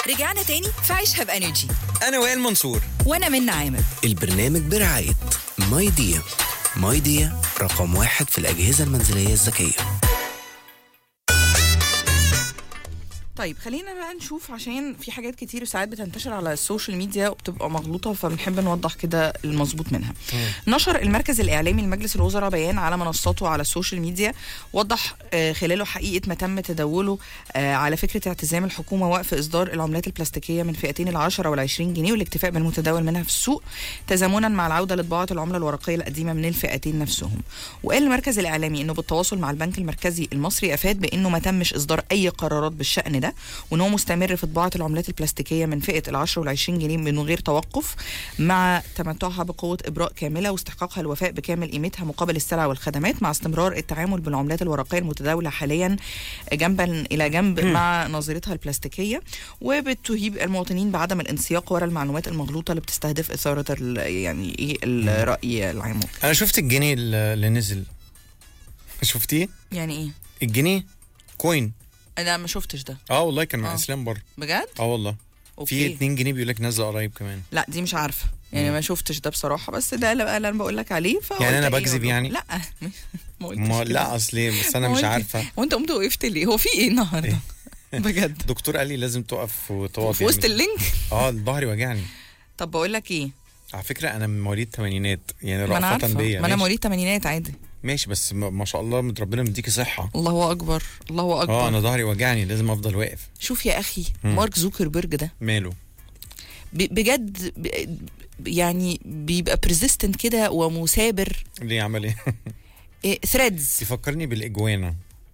رجعنا تاني في عيشها بانرجي انا وائل منصور وانا من عامر البرنامج برعاية ماي ديا ماي ديا رقم واحد في الأجهزة المنزلية الذكية طيب خلينا بقى نشوف عشان في حاجات كتير ساعات بتنتشر على السوشيال ميديا وبتبقى مغلوطه فبنحب نوضح كده المظبوط منها. نشر المركز الاعلامي لمجلس الوزراء بيان على منصاته على السوشيال ميديا وضح آه، خلاله حقيقه ما تم تداوله آه، على فكره اعتزام الحكومه وقف اصدار العملات البلاستيكيه من فئتين ال 10 وال 20 جنيه والاكتفاء بالمتداول منها في السوق تزامنا مع العوده لطباعه العمله الورقيه القديمه من الفئتين نفسهم. وقال المركز الاعلامي انه بالتواصل مع البنك المركزي المصري افاد بانه ما تمش اصدار اي قرارات بالشان ده وان هو مستمر في طباعه العملات البلاستيكيه من فئه ال10 وال20 جنيه من غير توقف مع تمتعها بقوه ابراء كامله واستحقاقها الوفاء بكامل قيمتها مقابل السلع والخدمات مع استمرار التعامل بالعملات الورقيه المتداوله حاليا جنبا الى جنب مع نظيرتها البلاستيكيه وبتهيب المواطنين بعدم الانسياق وراء المعلومات المغلوطه اللي بتستهدف اثاره ال- يعني ايه الراي العام انا شفت الجنيه اللي نزل شفتيه يعني ايه الجنيه كوين انا ما شفتش ده اه والله كان مع آه. اسلام بره بجد اه والله في أوكي. 2 جنيه بيقول لك نازله قريب كمان لا دي مش عارفه يعني ما شفتش ده بصراحه بس ده اللي اللي انا بقول لك عليه فقلت يعني أنا إيه بكذب والله. يعني؟ لا ما قلتش ما كده. لا اصلي بس انا ما مش قلت- عارفه وانت قمت وقفت ليه هو في ايه النهارده بجد الدكتور قال لي لازم تقف وتقف في وسط اللينك اه ظهري وجعني طب بقول لك ايه على فكره انا من مواليد الثمانينات يعني ما انا رأفة عارفه بيا ما انا ماشي. مواليد تمانينات عادي ماشي بس ما ما شاء الله مد- ربنا مديكي صحه الله اكبر الله اكبر اه انا ظهري وجعني لازم افضل واقف شوف يا اخي مم. مارك زوكربيرج ده ماله ب- بجد ب- يعني بيبقى بريزيستنت كده ومثابر ليه عمل ايه ثريدز يفكرني بالاجوانا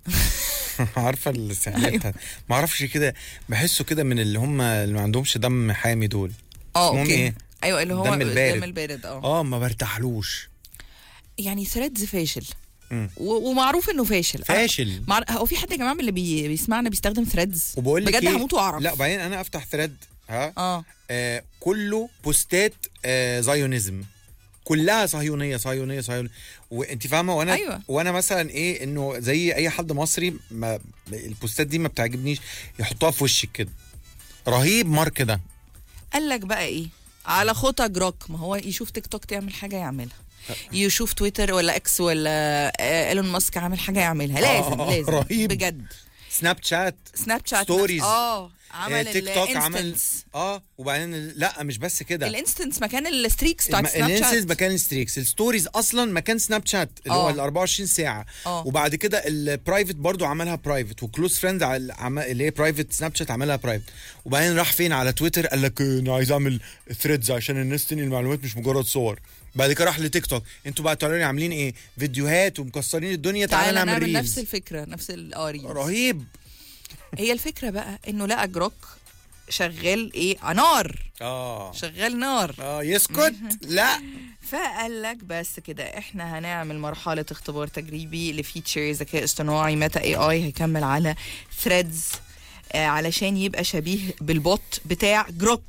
عارفه السحلات ما اعرفش كده بحسه كده من اللي هم اللي ما عندهمش دم حامي دول اه اسمهم اوكي إيه؟ ايوه اللي هو دم البارد. دم البارد اه اه ما برتاحلوش يعني ثريدز فاشل مم. و- ومعروف انه فاشل فاشل مع... هو في حد يا جماعه من اللي بي... بيسمعنا بيستخدم ثريدز وبقول لك بجد إيه؟ هموت واعرف لا وبعدين انا افتح ثريد ها اه آه كله بوستات آه زايونيزم كلها صهيونيه صهيونيه صهيونيه وانت فاهمه وانا أيوة. وانا مثلا ايه انه زي اي حد مصري ما البوستات دي ما بتعجبنيش يحطوها في وشك كده رهيب مارك ده قال لك بقى ايه على خطى جروك ما هو يشوف تيك توك تعمل حاجه يعملها يشوف تويتر ولا اكس ولا آه، ايلون ماسك عامل حاجه يعملها لازم آه، لازم رهيب. بجد سناب شات سناب شات ستوريز. اه عمل آه، تيك توك عمل الانستنس اه وبعدين ال- لا مش بس كده الانستنس مكان الستريكس بتاعت الم- سناب الانسز شات مكان ستريكس الستوريز اصلا مكان سناب شات اللي هو آه. ال 24 ساعه آه. وبعد كده البرايفت برضو عملها برايفت وكلوز فريندز اللي هي برايفت سناب شات عملها برايفت وبعدين راح فين على تويتر قال لك آه، انا عايز اعمل ثريدز عشان الناس تنقل المعلومات مش مجرد صور بعد كده راح لتيك توك انتوا بقى تعالوا لي عاملين ايه فيديوهات ومكسرين الدنيا تعالى تعالى نعمل نعمل نفس ريلز الفكره نفس الاري رهيب هي الفكره بقى انه لقى جروك شغال ايه نار اه شغال نار اه يسكت لا فقال لك بس كده احنا هنعمل مرحله اختبار تجريبي لفيتشر ذكاء اصطناعي ميتا اي اي هيكمل على ثريدز آه علشان يبقى شبيه بالبوت بتاع جروك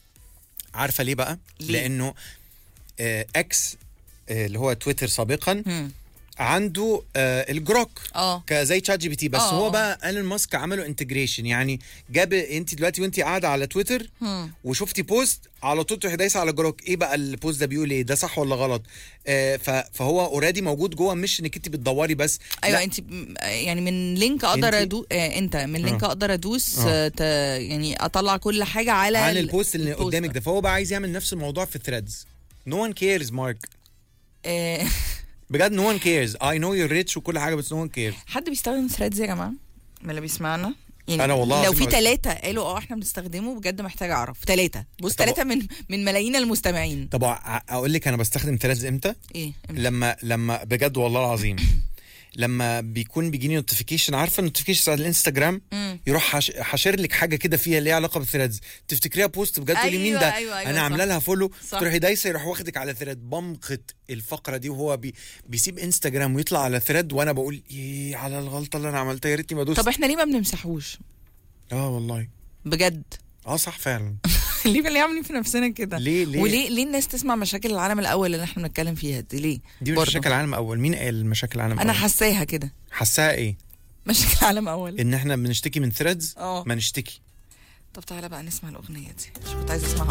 عارفه ليه بقى ليه؟ لانه آه اكس آه اللي هو تويتر سابقا هم. عنده آه الجروك اه كزي تشات جي بي تي بس آه، هو آه. بقى ايلون ماسك عمله انتجريشن يعني جاب انت دلوقتي وانت قاعده على تويتر هم. وشفتي بوست على طول تروحي دايسه على جروك ايه بقى البوست ده بيقول ايه ده صح ولا غلط آه ف- فهو اوريدي موجود جوه مش انك انت بتدوري بس ايوه لا، انت م- يعني من لينك اقدر انتي- ادو آه انت من لينك آه. اقدر ادوس آه. آه. ت... يعني اطلع كل حاجه على عن ال- البوست اللي البوست قدامك ده فهو بقى عايز يعمل نفس الموضوع في الثريدز نو ون كيرز مارك آه بجد نو ون كيرز اي نو يور ريتش وكل حاجه بس نو ون كيرز حد بيستخدم ثريدز يا جماعه من اللي بيسمعنا يعني أنا والله لو العظيم في ما بس- ثلاثة قالوا اه احنا بنستخدمه بجد محتاج اعرف ثلاثة بص طب- ثلاثة من من ملايين المستمعين طب أ- اقول لك انا بستخدم ثريدز امتى ايه امتى؟ لما لما بجد والله العظيم لما بيكون بيجيني نوتيفيكيشن عارفه النوتيفيكيشن على الانستجرام مم. يروح حاش- حاشر لك حاجه كده فيها ليها علاقه بالثريدز تفتكريها بوست بجد تقولي مين أيوة، ده أيوة، أيوة، انا صح. عامله لها فولو صح. تروحي دايسه يروح واخدك على ثريد بمقت الفقره دي وهو بي بيسيب انستجرام ويطلع على ثريد وانا بقول ايه على الغلطه اللي انا عملتها يا ريتني ما دوست طب احنا ليه ما بنمسحوش اه والله بجد اه صح فعلا ليه بنعمل عاملين في نفسنا كده ليه ليه وليه ليه الناس تسمع مشاكل العالم الاول اللي احنا بنتكلم فيها دي ليه دي مش برضه. مشاكل العالم اول مين قال مشاكل العالم انا اول حاساها كده حاساها ايه مشاكل العالم اول ان احنا بنشتكي من ثريدز اه ما نشتكي طب تعالى بقى نسمع الاغنيه دي عشان كنت عايزه اسمعها